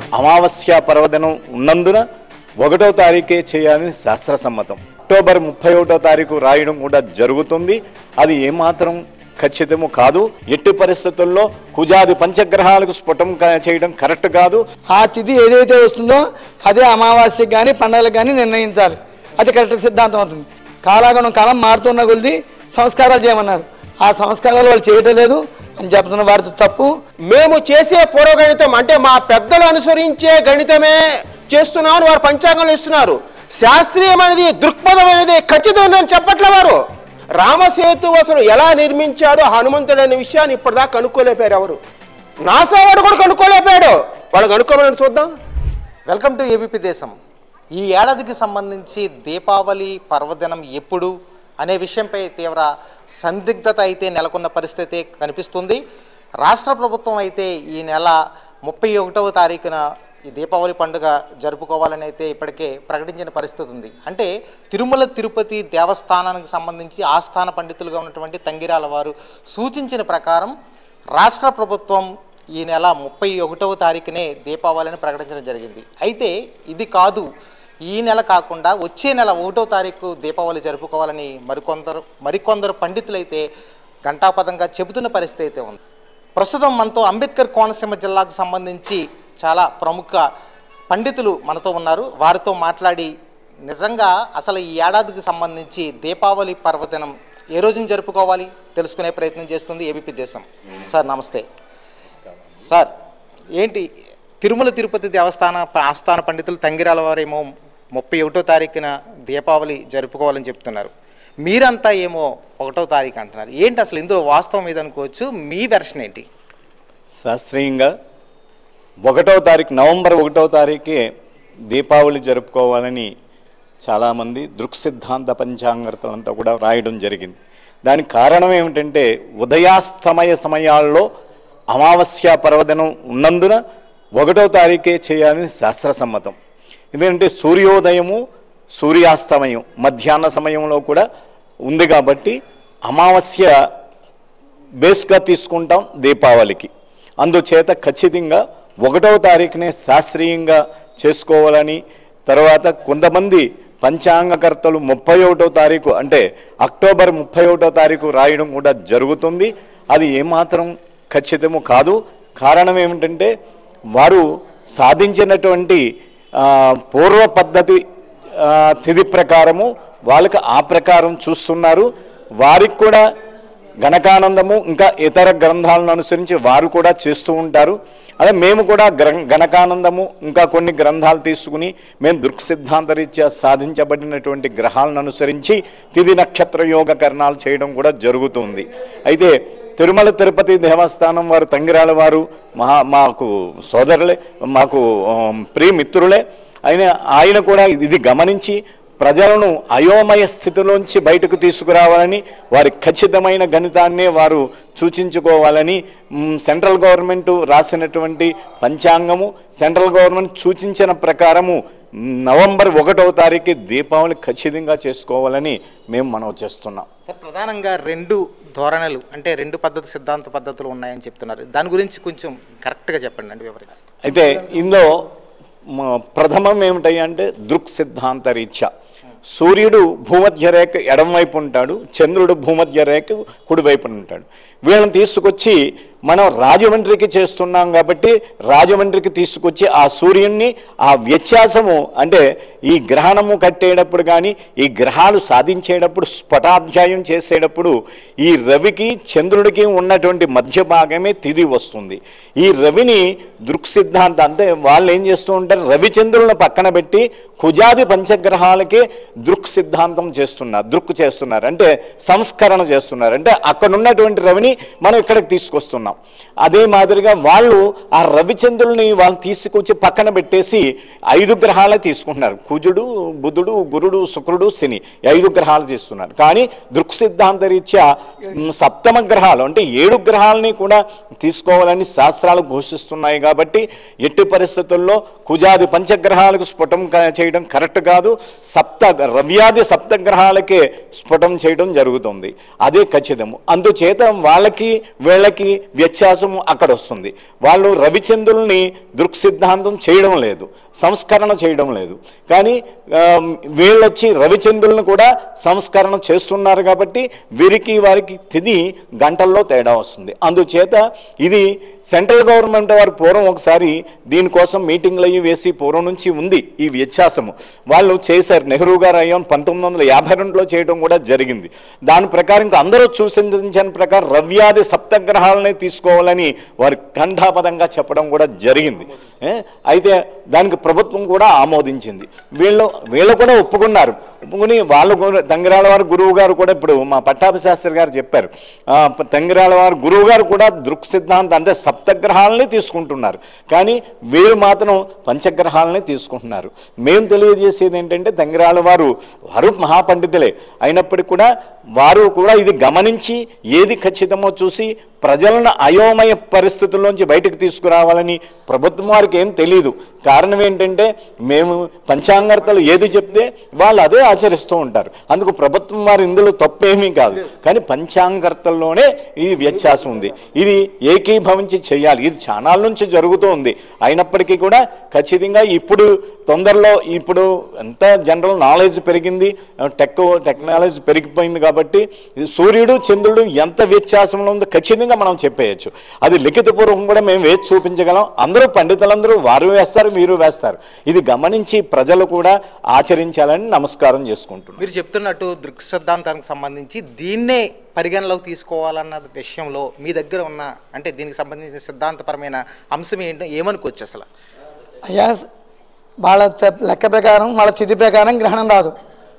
అమావాస్య పర్వదినం ఉన్నందున ఒకటో తారీఖే చేయాలని శాస్త్ర సమ్మతం అక్టోబర్ ముప్పై ఒకటో తారీఖు రాయడం కూడా జరుగుతుంది అది ఏమాత్రం ఖచ్చితము కాదు ఎట్టి పరిస్థితుల్లో కుజాది పంచగ్రహాలకు స్ఫుటం క- చేయడం కరెక్ట్ కాదు ఆ తిథి ఏదైతే వస్తుందో అదే అమావాస్యకి కానీ పండగలకు కానీ నిర్ణయించాలి అది కరెక్ట్ సిద్ధాంతం అవుతుంది కాలాగణం కాలం మారుతున్న కొలిది సంస్కారాలు చేయమన్నారు ఆ సంస్కారాలు వాళ్ళు చేయటం లేదు అని చెప్తున్న వారితో తప్పు మేము చేసే పూర్వగణితం అంటే మా పెద్దలు అనుసరించే గణితమే చేస్తున్నామని వారు పంచాంగంలో ఇస్తున్నారు శాస్త్రీయమైనది దృక్పథమైనది ఖచ్చితమైనది చెప్పట్లే వారు రామసేతు అసలు ఎలా నిర్మించాడో హనుమంతుడు అనే విషయాన్ని ఇప్పటిదాకా కనుక్కోలేపారు ఎవరు నాసా వాడు కూడా కనుక్కోలేపాడు వాళ్ళు కనుక్కోమని చూద్దాం వెల్కమ్ టు ఏబీపీ దేశం ఈ ఏడాదికి సంబంధించి దీపావళి పర్వదినం ఎప్పుడు అనే విషయంపై తీవ్ర సందిగ్ధత అయితే నెలకొన్న పరిస్థితి కనిపిస్తుంది రాష్ట్ర ప్రభుత్వం అయితే ఈ నెల ముప్పై ఒకటవ తారీఖున ఈ దీపావళి పండుగ జరుపుకోవాలని అయితే ఇప్పటికే ప్రకటించిన పరిస్థితి ఉంది అంటే తిరుమల తిరుపతి దేవస్థానానికి సంబంధించి ఆస్థాన పండితులుగా ఉన్నటువంటి తంగిరాల వారు సూచించిన ప్రకారం రాష్ట్ర ప్రభుత్వం ఈ నెల ముప్పై ఒకటవ తారీఖునే దీపావళిని ప్రకటించడం జరిగింది అయితే ఇది కాదు ఈ నెల కాకుండా వచ్చే నెల ఒకటో తారీఖు దీపావళి జరుపుకోవాలని మరికొందరు మరికొందరు పండితులైతే ఘంటాపదంగా చెబుతున్న పరిస్థితి అయితే ఉంది ప్రస్తుతం మనతో అంబేద్కర్ కోనసీమ జిల్లాకు సంబంధించి చాలా ప్రముఖ పండితులు మనతో ఉన్నారు వారితో మాట్లాడి నిజంగా అసలు ఈ ఏడాదికి సంబంధించి దీపావళి పర్వదినం ఏ రోజున జరుపుకోవాలి తెలుసుకునే ప్రయత్నం చేస్తుంది ఏబీపీ దేశం సార్ నమస్తే సార్ ఏంటి తిరుమల తిరుపతి దేవస్థాన ప- ఆస్థాన పండితులు తంగిరాల వారేమో ముప్పై ఒకటో తారీఖున దీపావళి జరుపుకోవాలని చెప్తున్నారు మీరంతా ఏమో ఒకటో తారీఖు అంటున్నారు ఏంటి అసలు ఇందులో వాస్తవం ఏదనుకోవచ్చు మీ వెర్షన్ ఏంటి శాస్త్రీయంగా ఒకటో తారీఖు నవంబర్ ఒకటో తారీఖే దీపావళి జరుపుకోవాలని చాలామంది దృక్సిద్ధాంత పంచాంగర్తలంతా కూడా రాయడం జరిగింది దానికి కారణం ఏమిటంటే ఉదయాస్తమయ సమయాల్లో అమావాస్య పర్వదినం ఉన్నందున ఒకటో తారీఖే చేయాలని శాస్త్ర సమ్మతం ఎందుకంటే సూర్యోదయము సూర్యాస్తమయం మధ్యాహ్న సమయంలో కూడా ఉంది కాబట్టి అమావాస్య బేస్గా తీసుకుంటాం దీపావళికి అందుచేత ఖచ్చితంగా ఒకటవ తారీఖునే శాస్త్రీయంగా చేసుకోవాలని తర్వాత కొంతమంది పంచాంగకర్తలు ముప్పై ఒకటో తారీఖు అంటే అక్టోబర్ ముప్పై ఒకటో తారీఖు రాయడం కూడా జరుగుతుంది అది ఏమాత్రం ఖచ్చితము కాదు కారణం ఏమిటంటే వారు సాధించినటువంటి ఆ, పూర్వ పద్ధతి ఆ, తిథి ప్రకారము వాళ్ళకి ఆ ప్రకారం చూస్తున్నారు వారికి కూడా గణకానందము ఇంకా ఇతర గ్రంథాలను అనుసరించి వారు కూడా చేస్తూ ఉంటారు అదే మేము కూడా గ్ర గణకానందము ఇంకా కొన్ని గ్రంథాలు తీసుకుని మేము దృక్సిద్ధాంతరీత్యా సాధించబడినటువంటి గ్రహాలను అనుసరించి తిథి నక్షత్ర యోగ కరణాలు చేయడం కూడా జరుగుతుంది అయితే తిరుమల తిరుపతి దేవస్థానం వారు తంగిరాల వారు మహా మాకు సోదరులే మాకు ఆమ్, ప్రియమిత్రులే ఆయన ఆయన కూడా ఇది గమనించి ప్రజలను అయోమయ స్థితిలోంచి బయటకు తీసుకురావాలని వారి ఖచ్చితమైన గణితాన్నే వారు సూచించుకోవాలని మ్, సెంట్రల్ గవర్నమెంట్ రాసినటువంటి పంచాంగము సెంట్రల్ గవర్నమెంట్ సూచించిన ప్రకారము మ్, నవంబర్ ఒకటవ తారీఖు దీపావళి ఖచ్చితంగా చేసుకోవాలని మేము మనవి చేస్తున్నాం సార్ ప్రధానంగా రెండు ధోరణులు అంటే రెండు పద్ధతి సిద్ధాంత పద్ధతులు ఉన్నాయని చెప్తున్నారు దాని గురించి కొంచెం కరెక్ట్గా చెప్పండి అండి వివరంగా అయితే ఇందులో మ- ప్రథమం ఏమిటాయి అంటే దృక్ సిద్ధాంత రీత్యా సూర్యుడు భూమధ్య రేఖ ఎడమవైపు ఉంటాడు చంద్రుడు భూమధ్య రేఖ కుడివైపు ఉంటాడు వీళ్ళని తీసుకొచ్చి మనం రాజమండ్రికి చేస్తున్నాం కాబట్టి రాజమండ్రికి తీసుకొచ్చి ఆ సూర్యుడిని ఆ వ్యత్యాసము అంటే ఈ గ్రహణము కట్టేటప్పుడు కానీ ఈ గ్రహాలు సాధించేటప్పుడు స్ఫటాధ్యాయం చేసేటప్పుడు ఈ రవికి చంద్రుడికి ఉన్నటువంటి మధ్య భాగమే తిది వస్తుంది ఈ రవిని దృక్సిద్ధాంతం అంటే వాళ్ళు ఏం చేస్తూ ఉంటారు రవిచంద్రులను పక్కన పెట్టి కుజాది పంచగ్రహాలకే దృక్ సిద్ధాంతం చేస్తున్నారు దృక్ చేస్తున్నారు అంటే సంస్కరణ చేస్తున్నారు అంటే అక్కడ ఉన్నటువంటి రవిని మనం ఇక్కడికి తీసుకొస్తున్నాం అదే మాదిరిగా వాళ్ళు ఆ రవిచంద్రుల్ని వాళ్ళు తీసుకొచ్చి పక్కన పెట్టేసి ఐదు గ్రహాలే తీసుకుంటున్నారు కుజుడు బుధుడు గురుడు శుక్రుడు శని ఈ ఐదు గ్రహాలు తీసుకున్నారు కానీ దృక్ సిద్ధాంత రీత్యా మ్, సప్తమ గ్రహాలు అంటే ఏడు గ్రహాలని కూడా తీసుకోవాలని శాస్త్రాలు ఘోషిస్తున్నాయి కాబట్టి ఎట్టి పరిస్థితుల్లో కుజాది పంచగ్రహాలకు స్ఫుటం క- చేయడం కరెక్ట్ కాదు సప్త రవ్యాది సప్త గ్రహాలకే స్ఫుటం చేయడం జరుగుతుంది అదే ఖచ్చితము అందుచేత వాళ్ళకి వీళ్ళకి వ్యత్యాసం అక్కడ వస్తుంది వాళ్ళు రవిచంద్రుల్ని దృక్సిద్ధాంతం చేయడం లేదు సంస్కరణ చేయడం లేదు కానీ ఆ, వీళ్ళు వచ్చి రవిచంద్రులను కూడా సంస్కరణ చేస్తున్నారు కాబట్టి వీరికి వారికి తిది గంటల్లో తేడా వస్తుంది అందుచేత ఇది సెంట్రల్ గవర్నమెంట్ వారు పూర్వం ఒకసారి దీనికోసం మీటింగ్లు అయ్యి వేసి పూర్వం నుంచి ఉంది ఈ వ్యత్యాసము వాళ్ళు చేశారు నెహ్రూ గారు అయ్యాం పంతొమ్మిది వందల యాభై రెండులో చేయడం కూడా జరిగింది దాని ప్రకారం ఇంకా అందరూ చూసించిన ప్రకారం రవ్యాది సప్తగ్రహాలనే తీసుకోవాలని వారు ఖండాపదంగా చెప్పడం కూడా జరిగింది ఏ? అయితే దానికి ప్రభుత్వం కూడా ఆమోదించింది వీళ్ళు వీళ్ళు కూడా ఒప్పుకున్నారు ఒప్పుకుని వాళ్ళు కూడా తంగిరాల వారి గురువు గారు కూడా ఇప్పుడు మా పట్టాభి శాస్త్రి గారు చెప్పారు ఆ, తంగిరాల వారి గురువు గారు కూడా దృక్ సిద్ధాంతం అంటే సప్తగ్రహాలని తీసుకుంటున్నారు కానీ వీరు మాత్రం పంచగ్రహాలని తీసుకుంటున్నారు మేము తెలియజేసేది ఏంటంటే తంగిరాల వారు వారు మహాపండితులే అయినప్పటికీ కూడా వారు కూడా ఇది గమనించి ఏది ఖచ్చితమో చూసి ప్రజలను అయోమయ పరిస్థితుల్లోంచి బయటకు తీసుకురావాలని ప్రభుత్వం వారికి ఏం తెలియదు కారణం ఏంటంటే మేము పంచాంగర్తలు ఏది చెప్తే వాళ్ళు అదే ఆచరిస్తూ ఉంటారు అందుకు ప్రభుత్వం వారు ఇందులో తప్పేమీ కాదు కానీ పంచాంగర్తల్లోనే ఇది వ్యత్యాసం ఉంది ఇది ఏకీభవించి చేయాలి ఇది చానాల నుంచి జరుగుతూ ఉంది అయినప్పటికీ కూడా ఖచ్చితంగా ఇప్పుడు తొందరలో ఇప్పుడు ఎంత జనరల్ నాలెడ్జ్ పెరిగింది టెక్ టెక్నాలజీ పెరిగిపోయింది కాబట్టి ఇది సూర్యుడు చంద్రుడు ఎంత వ్యత్యాసంలో ఉందో ఖచ్చితంగా మనం చెప్పేయచ్చు అది లిఖితపూర్వకం కూడా మేము వేసి చూపించగలం అందరూ పండితులందరూ వారు వేస్తారు వీరు వేస్తారు ఇది గమనించి ప్రజలు కూడా ఆచరించాలని నమస్కారం చేసుకుంటున్నాను మీరు చెప్తున్నట్టు దృక్ సిద్ధాంతానికి సంబంధించి దీన్నే పరిగణలోకి తీసుకోవాలన్న విషయంలో మీ దగ్గర ఉన్న అంటే దీనికి సంబంధించిన సిద్ధాంతపరమైన అంశం ఏంటో ఏమనుకోవచ్చు అసలు అయ్యా వాళ్ళ తె- లెక్క ప్రకారం వాళ్ళ తిథి ప్రకారం గ్రహణం రాదు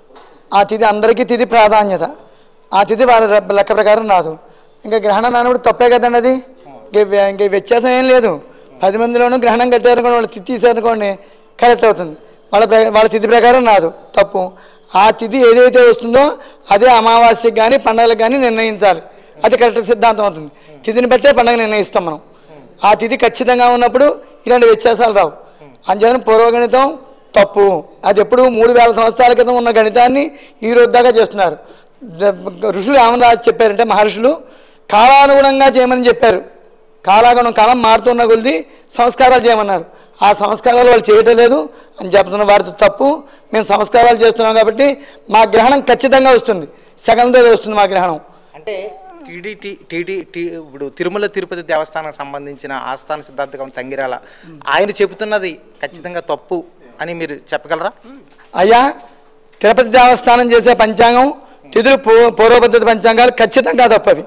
ఆ తిథి అందరికీ తిథి ప్రాధాన్యత ఆ తిథి వాళ్ళ రె- లెక్క ప్రకారం రాదు ఇంకా గ్రహణం రానప్పుడు తప్పే కదండి అది ఇంక వ్య- ఇంక వ్యత్యాసం ఏం లేదు పది మందిలోనూ గ్రహణం కట్టారనుకోండి వాళ్ళు తిథి తీసారనుకోండి కరెక్ట్ అవుతుంది వాళ్ళ ప్ర- వాళ్ళ తిథి ప్రకారం రాదు తప్పు ఆ తిథి ఏదైతే వస్తుందో అదే అమావాస్యకి కానీ పండగలకు కానీ నిర్ణయించాలి అది కరెక్ట్ సిద్ధాంతం అవుతుంది తిథిని బట్టే పండగ నిర్ణయిస్తాం మనం ఆ తిథి ఖచ్చితంగా ఉన్నప్పుడు ఇలాంటి వ్యత్యాసాలు రావు అంచేత పూర్వగణితం తప్పు అది ఎప్పుడు మూడు వేల సంవత్సరాల క్రితం ఉన్న గణితాన్ని ఈ రోజు దాకా చేస్తున్నారు ద- ఋషులు ఏమని రాసి చెప్పారంటే మహర్షులు కాలానుగుణంగా చేయమని చెప్పారు కాలాగుణం కాలం మారుతున్న కొలిది సంస్కారాలు చేయమన్నారు ఆ సంస్కారాలు వాళ్ళు చేయటం లేదు అని చెప్తున్న వారితో తప్పు మేము సంస్కారాలు చేస్తున్నాం కాబట్టి మా గ్రహణం ఖచ్చితంగా వస్తుంది సెకండ్ డే వస్తుంది మా గ్రహణం అంటే టీడీటీ టీడీ టీ ఇప్పుడు తిరుమల తిరుపతి దేవస్థానానికి సంబంధించిన ఆస్థాన సిద్ధాంతకం తంగిరాల ఆయన చెబుతున్నది ఖచ్చితంగా తప్పు అని మీరు చెప్పగలరా అయ్యా తిరుపతి దేవస్థానం చేసే పంచాంగం తిథులు పూ పూర్వ పద్ధతి పంచాంగాలు ఖచ్చితంగా తప్పవి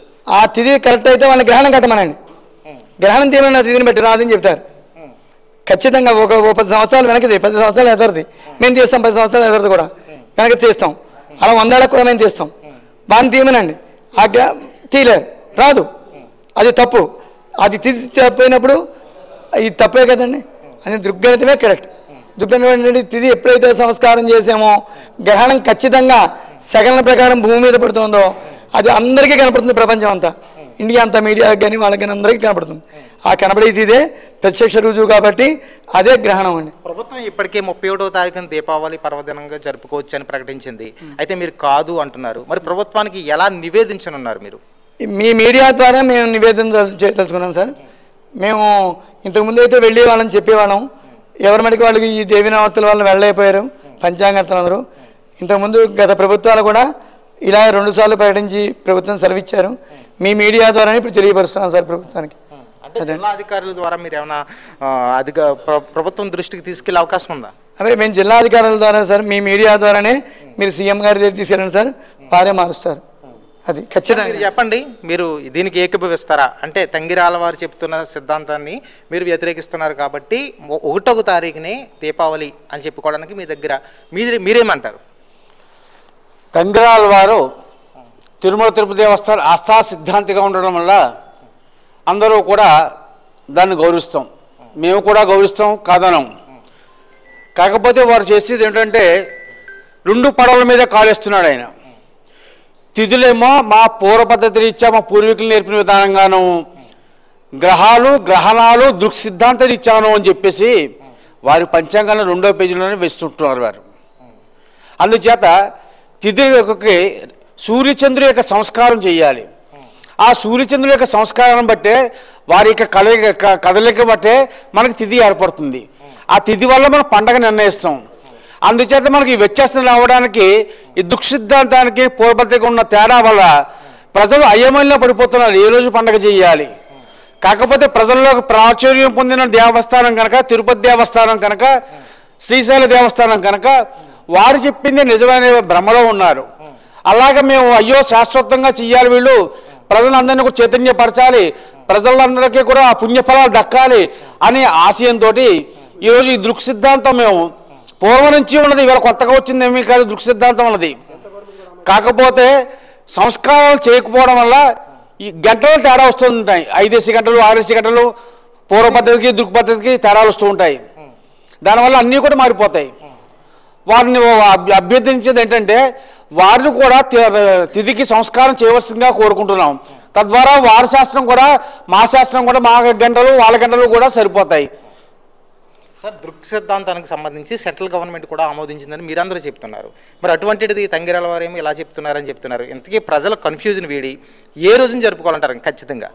ఆ తిథి కరెక్ట్ అయితే వాళ్ళని గ్రహణం కట్టమనండి గ్రహణం తీయమని ఆ తిథిని బట్టి రాదని చెప్తారు ఖచ్చితంగా ఒక ఓ పది సంవత్సరాలు వెనకది పది సంవత్సరాలు ఎదరది మేము తీస్తాం పది సంవత్సరాలు ఎదరది కూడా వెనక్కి తీస్తాం అలా వందేళ్ళకు కూడా మేము తీస్తాం వాడిని తీయమనండి ఆ గ్ర తీయలేరు రాదు అది తప్పు అది తిథి తప్పైనప్పుడు ఇది తప్పే కదండి అది దృగ్గణితమే కరెక్ట్ దుఃఖమైనటువంటి తిథి ఎప్పుడైతే సంస్కారం చేసామో గ్రహణం ఖచ్చితంగా సెకండ్ల ప్రకారం భూమి మీద పడుతుందో అది అందరికీ కనపడుతుంది ప్రపంచం అంతా ఇండియా అంతా మీడియాకి కానీ వాళ్ళకి కానీ అందరికీ కనపడుతుంది ఆ కనబడేది ఇదే ప్రత్యక్ష రుజువు కాబట్టి అదే గ్రహణం అండి ప్రభుత్వం ఇప్పటికే ముప్పై ఒకటో తారీఖున దీపావళి పర్వదినంగా జరుపుకోవచ్చు అని ప్రకటించింది అయితే మీరు కాదు అంటున్నారు మరి ప్రభుత్వానికి ఎలా నివేదించనున్నారు మీరు మీ మీడియా ద్వారా మేము నివేదన తెలు- చే- తెలుసుకున్నాం సార్ మేము ఇంతకుముందు అయితే వెళ్ళే వాళ్ళని చెప్పేవాళ్ళం ఎవరి మటుకు వాళ్ళకి ఈ దేవినవర్తల వాళ్ళు వెళ్ళలేకపోయారు పంచాంగర్తలు అందరూ ఇంతకుముందు గత ప్రభుత్వాలు కూడా ఇలా రెండుసార్లు ప్రకటించి ప్రభుత్వం సెలవిచ్చారు మీ మీడియా ద్వారానే ఇప్పుడు తెలియపరుస్తున్నాం సార్ ప్రభుత్వానికి అంటే జిల్లా అధికారుల ద్వారా మీరు ఏమైనా ఆ, అధిక ప్ర- ప్రభుత్వం దృష్టికి తీసుకెళ్లే అవకాశం ఉందా అదే మేము జిల్లా అధికారుల ద్వారా సార్ మీ మీడియా ద్వారానే మీరు సీఎం గారి దగ్గర తీసుకెళ్ళండి సార్ వారే మారుస్తారు అది మీరు ఖచ్చితంగా చెప్పండి మీరు దీనికి ఏకీభవిస్తారా అంటే తంగిరాల వారు చెప్తున్న సిద్ధాంతాన్ని మీరు వ్యతిరేకిస్తున్నారు కాబట్టి ఒ- ఒకటవ తారీఖునే దీపావళి అని చెప్పుకోవడానికి మీ దగ్గర మీరు మీరేమంటారు తంగిరాల వారు తిరుమల తిరుపతి దేవస్థానం ఆస్థా సిద్ధాంతిగా ఉండడం వల్ల అందరూ కూడా దాన్ని గౌరవిస్తాం మేము కూడా గౌరవిస్తాం కాదనం కాకపోతే వారు చేసేది ఏంటంటే రెండు పడవల మీద కాలేస్తున్నాడు ఆయన తిథులేమో మా పూర్వ పద్ధతి రీత్యా మా పూర్వీకులు నేర్పిన విధానంగాను గ్రహాలు గ్రహణాలు దృక్ సిద్ధాంత రీత్యాను అని చెప్పేసి వారి పంచాంగాన్ని రెండో పేజీలోనే వేస్తుంటున్నారు వారు అందుచేత తిథి యొక్క సూర్యచంద్రుడి యొక్క సంస్కారం చేయాలి ఆ సూర్యచంద్రుల యొక్క సంస్కారాన్ని బట్టే వారి యొక్క కలయిక క- కదలిక బట్టే మనకి తిథి ఏర్పడుతుంది ఆ తిథి వల్ల మనం పండగ నిర్ణయిస్తాం అందుచేత మనకి ఈ వ్యత్యాసం రావడానికి ఈ దుఃఖసిద్ధాంతానికి పూర్వపతికి ఉన్న తేడా వల్ల ప్రజలు అయ్యమల్లో పడిపోతున్నారు ఏ రోజు పండగ చేయాలి కాకపోతే ప్రజల్లో ప్రాచుర్యం పొందిన దేవస్థానం కనుక తిరుపతి దేవస్థానం కనుక శ్రీశైల దేవస్థానం కనుక వారు చెప్పింది నిజమైన భ్రమలో ఉన్నారు అలాగే మేము అయ్యో శాశ్వతంగా చెయ్యాలి వీళ్ళు ప్రజలందరినీ కూడా చైతన్యపరచాలి ప్రజలందరికీ కూడా ఆ పుణ్యఫలాలు దక్కాలి అనే ఆశయంతో ఈరోజు ఈ దృక్ సిద్ధాంతం మేము పూర్వం నుంచి ఉన్నది ఇవాళ కొత్తగా వచ్చింది ఏమీ కాదు దృక్ సిద్ధాంతం ఉన్నది కాకపోతే సంస్కారాలు చేయకపోవడం వల్ల ఈ గంటలు తేడా వస్తూ ఉంటాయి ఐదేసి గంటలు ఆరేసి గంటలు పూర్వ పద్ధతికి దృక్ పద్ధతికి తేడాలు వస్తూ ఉంటాయి దానివల్ల అన్నీ కూడా మారిపోతాయి వారిని అభ్య- అభ్యర్థించేది ఏంటంటే వారిని కూడా తి- తిథికి సంస్కారం చేయవలసిందిగా కోరుకుంటున్నాం తద్వారా వారి శాస్త్రం కూడా మా శాస్త్రం కూడా మా గంటలు వాళ్ళ గంటలు కూడా సరిపోతాయి సార్ దృక్ సిద్ధాంతానికి సంబంధించి సెంట్రల్ గవర్నమెంట్ కూడా ఆమోదించిందని మీరందరూ చెప్తున్నారు మరి అటువంటిది తంగిరాల వారేమో ఇలా చెప్తున్నారని చెప్తున్నారు ఇంతకీ ప్రజల కన్ఫ్యూజన్ వీడి ఏ రోజున జరుపుకోవాలంటారు ఖచ్చితంగా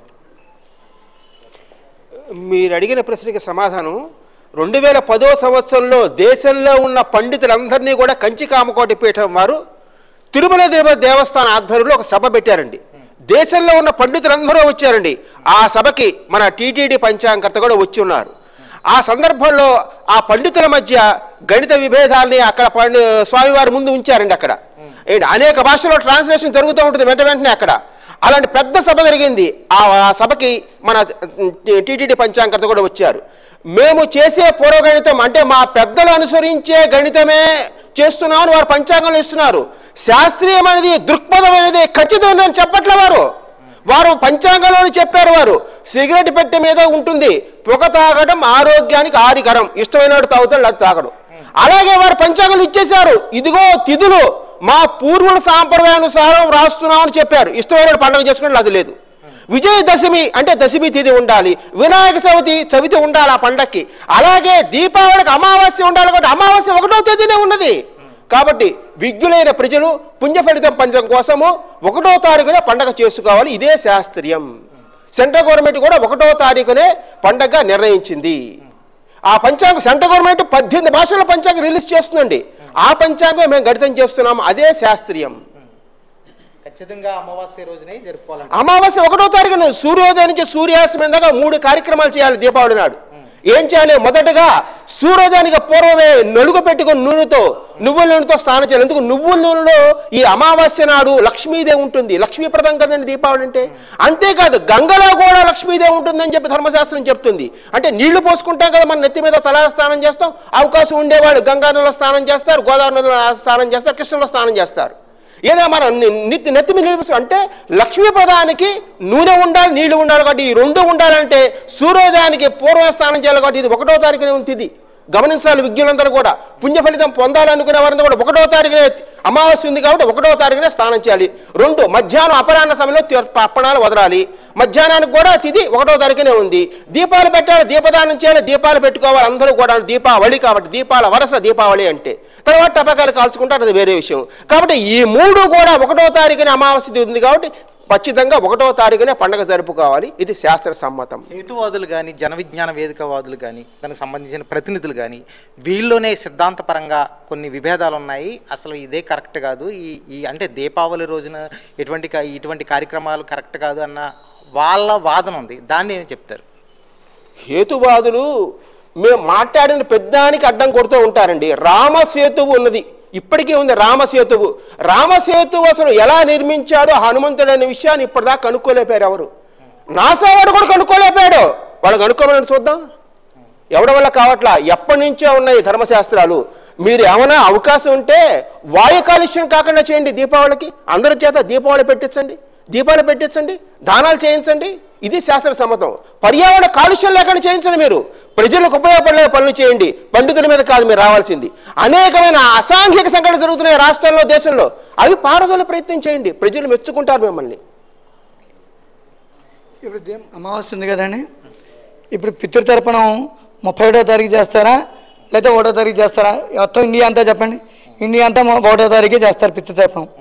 మీరు అడిగిన ప్రశ్నకి సమాధానం రెండు వేల పదో సంవత్సరంలో దేశంలో ఉన్న పండితులందరినీ కూడా కంచి కామకోటి పీఠం వారు తిరుమల తిరుపతి దేవస్థాన ఆధ్వర్యంలో ఒక సభ పెట్టారండి దేశంలో ఉన్న పండితులందరూ వచ్చారండి ఆ సభకి మన టీటీడీ పంచాంగర్త కూడా వచ్చి ఉన్నారు ఆ సందర్భంలో ఆ పండితుల మధ్య గణిత విభేదాల్ని అక్కడ పండి స్వామివారి ముందు ఉంచారండి అక్కడ ఏంటి అనేక భాషలో ట్రాన్స్లేషన్ జరుగుతూ ఉంటుంది వెంట వెంటనే అక్కడ అలాంటి పెద్ద సభ జరిగింది ఆ ఆ సభకి మన టీటీడీ పంచాంగర్త కూడా వచ్చారు మేము చేసే పూర్వగణితం అంటే మా పెద్దలు అనుసరించే గణితమే చేస్తున్నామని వారు పంచాంగంలో ఇస్తున్నారు శాస్త్రీయమైనది దృక్పథమైనది ఖచ్చితమైనది చెప్పట్లే వారు వారు పంచాంగంలోనే చెప్పారు వారు సిగరెట్ పెట్టె మీద ఉంటుంది పొగ తాగడం ఆరోగ్యానికి ఆరికరం ఇష్టమైనవాడు తాగుతాడు అది తాగడు అలాగే వారు పంచాంగంలో ఇచ్చేశారు ఇదిగో తిథులు మా పూర్వుల సాంప్రదాయానుసారం రాస్తున్నామని చెప్పారు ఇష్టమైన పండుగ చేసుకుంటే అది లేదు విజయదశమి అంటే దశమి తిథి ఉండాలి వినాయక చవితి చవితి ఉండాలి ఆ పండక్కి అలాగే దీపావళికి అమావాస్య ఉండాలి కాబట్టి అమావాస్య ఒకటో తేదీనే ఉన్నది కాబట్టి విజ్ఞులైన ప్రజలు పుణ్య ఫలితం పంచడం కోసము ఒకటో తారీఖునే పండగ చేసుకోవాలి ఇదే శాస్త్రీయం సెంట్రల్ గవర్నమెంట్ కూడా ఒకటో తారీఖునే పండగ నిర్ణయించింది ఆ పంచాంగం సెంట్రల్ గవర్నమెంట్ పద్దెనిమిది భాషల పంచాంగం రిలీజ్ చేస్తుందండి ఆ పంచాంగం మేము గడితం చేస్తున్నాం అదే శాస్త్రీయం ఖచ్చితంగా అమావాస్య రోజునే జరుపుకోవాలంట అమావాస్య ఒకటో తారీఖున సూర్యోదయం నుంచి సూర్యాస్తమయం దాకా మూడు కార్యక్రమాలు చేయాలి దీపావళి నాడు ఏం చేయాలి మొదటగా సూర్యోదయానికి పూర్వమే నలుగు పెట్టుకుని నూనెతో నువ్వుల నూనెతో స్నానం చేయాలి ఎందుకు నువ్వుల నూనెలో ఈ అమావాస్య నాడు లక్ష్మీదేవి ఉంటుంది లక్ష్మీప్రదం కదండి దీపావళి అంటే అంతేకాదు గంగలో కూడా లక్ష్మీదేవి ఉంటుందని చెప్పి ధర్మశాస్త్రం చెప్తుంది అంటే నీళ్లు పోసుకుంటాం కదా మన నెత్తి మీద తల స్నానం చేస్తాం అవకాశం ఉండేవాళ్ళు గంగా నదిలో స్నానం చేస్తారు గోదావరి నదిలో స్నానం చేస్తారు కృష్ణలో స్నానం చేస్తారు ఏదో మన ని- నిత్య నెత్తి మీద నిలిపి అంటే లక్ష్మీ పదానికి నూనె ఉండాలి నీళ్లు ఉండాలి కాబట్టి ఈ రెండు ఉండాలంటే సూర్యోదయానికి పూర్వ స్నానం చేయాలి కాబట్టి ఇది ఒకటో తారీఖునే ఉంటుంది గమనించాలి విజ్ఞులందరూ కూడా పుణ్య ఫలితం పొందాలనుకునే వారంతా కూడా ఒకటో తారీఖునే అమావాస్య ఉంది కాబట్టి ఒకటో తారీఖునే స్నానం చేయాలి రెండు మధ్యాహ్నం అపరాహ్న సమయంలో తి- పప్పణాలు వదలాలి మధ్యాహ్నానికి కూడా తిథి ఒకటో తారీఖునే ఉంది దీపాలు పెట్టాలి దీపదానం చేయాలి దీపాలు పెట్టుకోవాలి అందరూ కూడా దీపావళి కాబట్టి దీపాల వరస దీపావళి అంటే తర్వాత టపాకాయలు కాల్చుకుంటారు అది వేరే విషయం కాబట్టి ఈ మూడు కూడా ఒకటో తారీఖున అమావాస్య తిథి ఉంది కాబట్టి ఖచ్చితంగా ఒకటో తారీఖునే పండగ జరుపుకోవాలి ఇది శాస్త్ర సమ్మతం హేతువాదులు కానీ జన విజ్ఞాన వేదికవాదులు కానీ దానికి సంబంధించిన ప్రతినిధులు కానీ వీళ్ళలోనే సిద్ధాంతపరంగా కొన్ని విభేదాలు ఉన్నాయి అసలు ఇదే కరెక్ట్ కాదు ఈ ఈ అంటే దీపావళి రోజున ఎటువంటి కా- ఇటువంటి కార్యక్రమాలు కరెక్ట్ కాదు అన్న వాళ్ళ వాదన ఉంది దాన్ని ఏమి చెప్తారు హేతువాదులు మేము మాట్లాడిన పెద్దానికి అడ్డం కొడుతూ ఉంటారండి రామసేతువు ఉన్నది ఇప్పటికీ ఉంది రామసేతువు రామసేతువు అసలు ఎలా నిర్మించాడో హనుమంతుడు అనే విషయాన్ని ఇప్పటిదాకా కనుక్కోలేపారు ఎవరు నాసా వాడు కూడా కనుక్కోలేపాడు వాళ్ళు కనుక్కోమని చూద్దాం ఎవడి వల్ల కావట్లా ఎప్పటి నుంచో ఉన్నాయి ధర్మశాస్త్రాలు మీరు ఏమైనా అవకాశం ఉంటే వాయు కాలుష్యం కాకుండా చేయండి దీపావళికి అందరి చేత దీపావళి పెట్టించండి దీపాలు పెట్టించండి దానాలు చేయించండి ఇది శాస్త్ర సమ్మతం పర్యావరణ కాలుష్యం లేకుండా చేయించండి మీరు ప్రజలకు ఉపయోగపడే పనులు చేయండి పండితుల మీద కాదు మీరు రావాల్సింది అనేకమైన అసాంఘిక సంఘటనలు జరుగుతున్నాయి రాష్ట్రంలో దేశంలో అవి పారదోలే ప్రయత్నం చేయండి ప్రజలు మెచ్చుకుంటారు మిమ్మల్ని ఇప్పుడు దేం- అమావాస్య ఉంది కదండి ఇప్పుడు పితృతర్పణం ముప్పై ఒకటో తారీఖు చేస్తారా లేకపోతే ఒకటో తారీఖు చేస్తారా మొత్తం ఇండియా అంతా చెప్పండి ఇండియా అంతా మొ- ఒకటో తారీఖే చేస్తారు పితృతర్పణం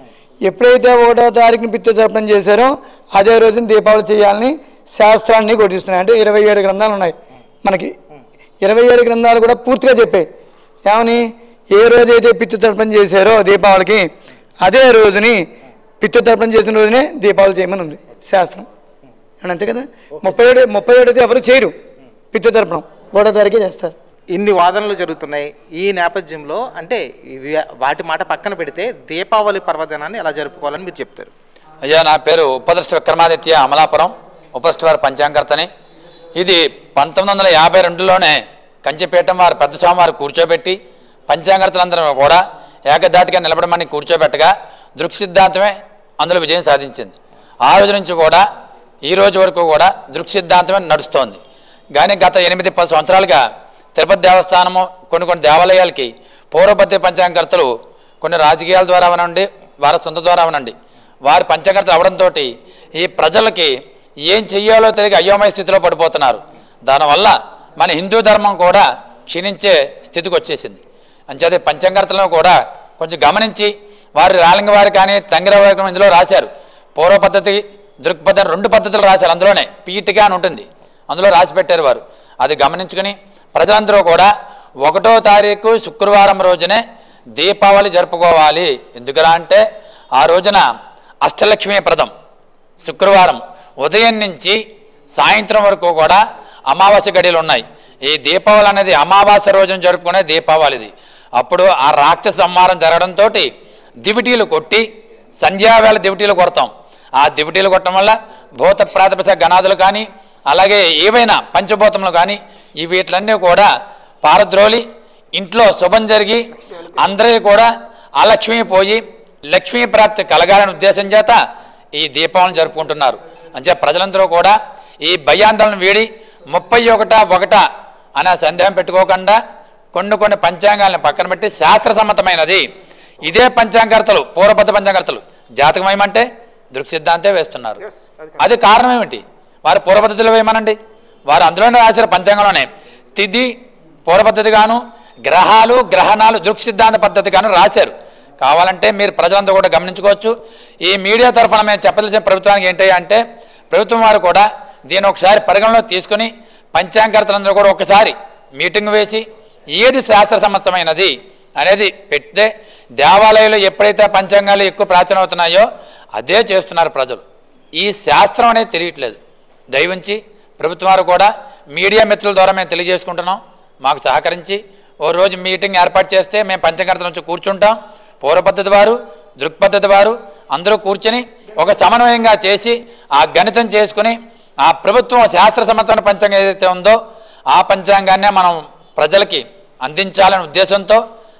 ఎప్పుడైతే ఒకటో తారీఖుని పితృతర్పణం చేశారో అదే రోజున దీపావళి చేయాలని శాస్త్రాన్ని కొట్టిస్తున్నాయి అంటే ఇరవై ఏడు గ్రంథాలు ఉన్నాయి మనకి ఇరవై ఏడు గ్రంథాలు కూడా పూర్తిగా చెప్పాయి ఏమని ఏ రోజైతే పితృతర్పణం చేశారో దీపావళికి అదే రోజుని పితృతర్పణం చేసిన రోజునే దీపావళి చేయమని ఉంది శాస్త్రం అవును, అంతే కదా ముప్పై ఏడు ముప్పై ఏడు అయితే ఎవరు చేయరు పితృతర్పణం ఒకటో తారీఖే చేస్తారు ఇన్ని వాదనలు జరుగుతున్నాయి ఈ నేపథ్యంలో అంటే ఇవి వాటి మాట పక్కన పెడితే దీపావళి పర్వదినాన్ని ఎలా జరుపుకోవాలని మీరు చెప్తారు అయ్యా నా పేరు ఉపదృష్ట విక్రమాదిత్య అమలాపురం ఉపదృష్టి వారి పంచాంగర్తని ఇది పంతొమ్మిది వందల యాభై రెండులోనే కంచిపీఠం వారు పెద్ద స్వామి వారు కూర్చోబెట్టి పంచాంగర్తలందరూ కూడా ఏకదాటిగా నిలబడమని కూర్చోబెట్టగా దృక్సిద్ధాంతమే అందులో విజయం సాధించింది ఆ రోజు నుంచి కూడా ఈ రోజు వరకు కూడా దృక్సిద్ధాంతమే నడుస్తోంది కానీ గత ఎనిమిది పది సంవత్సరాలుగా తిరుపతి దేవస్థానము కొన్ని కొన్ని దేవాలయాలకి పూర్వపత్తి పంచాంగర్తలు కొన్ని రాజకీయాల ద్వారా అవనండి వారి సొంత ద్వారా అవనండి వారి పంచకర్త అవడంతో ఈ ప్రజలకి ఏం చెయ్యాలో తెలియక అయోమయ స్థితిలో పడిపోతున్నారు దానివల్ల మన హిందూ ధర్మం కూడా క్షీణించే స్థితికి వచ్చేసింది అంచేది పంచంకర్తలను కూడా కొంచెం గమనించి వారి రాలింగ వారి కానీ తంగిర వారి కానీ ఇందులో రాశారు పూర్వ పద్ధతి దృక్పథం రెండు పద్ధతులు రాశారు అందులోనే పీఠిక అని ఉంటుంది అందులో రాసి పెట్టారు వారు అది గమనించుకుని ప్రజలందరూ కూడా ఒకటో తారీఖు శుక్రవారం రోజునే దీపావళి జరుపుకోవాలి ఎందుకలా అంటే ఆ రోజున అష్టలక్ష్మీ ప్రదం శుక్రవారం ఉదయం నుంచి సాయంత్రం వరకు కూడా అమావాస్య గడియలు ఉన్నాయి ఈ దీపావళి అనేది అమావాస్య రోజున జరుపుకునే దీపావళిది అప్పుడు ఆ రాక్షస సంహారం జరగడంతో దివిటీలు కొట్టి సంధ్యావేళ దివిటీలు కొడతాం ఆ దివిటీలు కొట్టడం వల్ల భూత ప్రాతిపస గణాదులు కానీ అలాగే ఏవైనా పంచభూతములు కానీ ఈ వీటిలన్నీ కూడా పారద్రోలి ఇంట్లో శుభం జరిగి అందరూ కూడా అలక్ష్మి పోయి లక్ష్మీ ప్రాప్తి కలగాలని ఉద్దేశం చేత ఈ దీపావళిని జరుపుకుంటున్నారు అంటే ప్రజలందరూ కూడా ఈ భయాందోళన వీడి ముప్పై ఒకట ఒకట అనే సందేహం పెట్టుకోకుండా కొన్ని కొన్ని పంచాంగాలను పక్కన పెట్టి శాస్త్రసమ్మతమైనది ఇదే పంచాంగర్తలు పూర్వపద్ధ పంచాంగర్తలు జాతకమేమంటే దృక్సిద్ధాంతే వేస్తున్నారు అది కారణం ఏమిటి వారు పూర్వపద్ధతిలో వేయమనండి వారు అందులోనే రాశారు పంచాంగంలోనే తిథి పూర్వపద్ధతిగాను గ్రహాలు గ్రహణాలు దృక్సిద్ధాంత పద్ధతిగాను రాశారు కావాలంటే మీరు ప్రజలంతా కూడా గమనించుకోవచ్చు ఈ మీడియా తరఫున మేము చెప్పదలిసిన ప్రభుత్వానికి ఏంటి అంటే ప్రభుత్వం వారు కూడా దీన్ని ఒకసారి పరిగణలో తీసుకుని పంచాంగర్తలందరూ కూడా ఒకసారి మీటింగ్ వేసి ఏది శాస్త్రసమ్మతమైనది అనేది పెడితే దేవాలయంలో ఎప్పుడైతే పంచాంగాలు ఎక్కువ ప్రాచీనం అవుతున్నాయో అదే చేస్తున్నారు ప్రజలు ఈ శాస్త్రం అనేది తెలియట్లేదు దయవుంచి ప్రభుత్వం వారు కూడా మీడియా మిత్రుల ద్వారా మేము తెలియజేసుకుంటున్నాం మాకు సహకరించి ఓ రోజు మీటింగ్ ఏర్పాటు చేస్తే మేము పంచకర్త నుంచి కూర్చుంటాం పూర్వపద్ధతి వారు దృక్పద్ధతి వారు అందరూ కూర్చొని ఒక సమన్వయంగా చేసి ఆ గణితం చేసుకుని ఆ ప్రభుత్వం శాస్త్ర సంబంధమైన పంచాంగం ఏదైతే ఉందో ఆ పంచాంగాన్నే మనం ప్రజలకి అందించాలనే ఉద్దేశంతో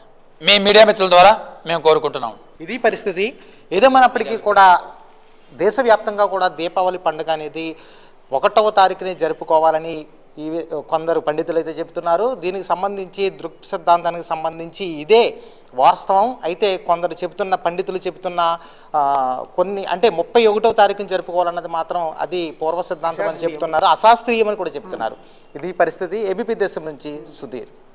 మీ మీడియా మిత్రుల ద్వారా మేము కోరుకుంటున్నాం ఇది పరిస్థితి ఏదేమైనప్పటికీ కూడా దేశవ్యాప్తంగా కూడా దీపావళి పండుగ అనేది ఒకటవ తారీఖునే జరుపుకోవాలని ఈ కొందరు పండితులు అయితే చెబుతున్నారు దీనికి సంబంధించి దృక్ సిద్ధాంతానికి సంబంధించి ఇదే వాస్తవం అయితే కొందరు చెబుతున్న పండితులు చెబుతున్న ఆ, కొన్ని అంటే ముప్పై ఒకటవ తారీఖున జరుపుకోవాలన్నది మాత్రం అది పూర్వ సిద్ధాంతం అని చెప్తున్నారు అశాస్త్రీయం అని కూడా చెప్తున్నారు ఇది పరిస్థితి ఏబీపీ దేశం నుంచి సుధీర్